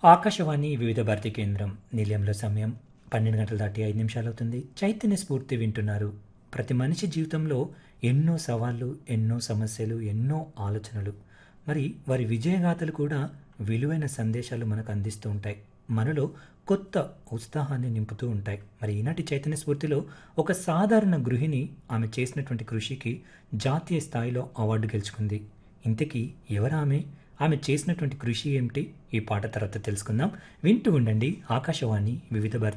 ఆకాశవాణి వివిధ భారతి కేంద్రం నిలయంలో సమయం పన్నెండు గంటల దాటి ఐదు నిమిషాలు అవుతుంది చైతన్య స్ఫూర్తి వింటున్నారు ప్రతి మనిషి జీవితంలో ఎన్నో సవాళ్ళు ఎన్నో సమస్యలు ఎన్నో ఆలోచనలు మరి వారి విజయగాథలు కూడా విలువైన సందేశాలు మనకు అందిస్తూ ఉంటాయి మనలో కొత్త ఉత్సాహాన్ని నింపుతూ ఉంటాయి మరి ఈనాటి చైతన్య స్ఫూర్తిలో ఒక సాధారణ గృహిణి ఆమె చేసినటువంటి కృషికి జాతీయ స్థాయిలో అవార్డు గెలుచుకుంది ఇంతకీ ఎవరు ఆమె ఆమె చేసినటువంటి కృషి ఏమిటి ఈ పాట తర్వాత తెలుసుకుందాం వింటూ ఉండండి ఆకాశవాణి వివిధ భారతి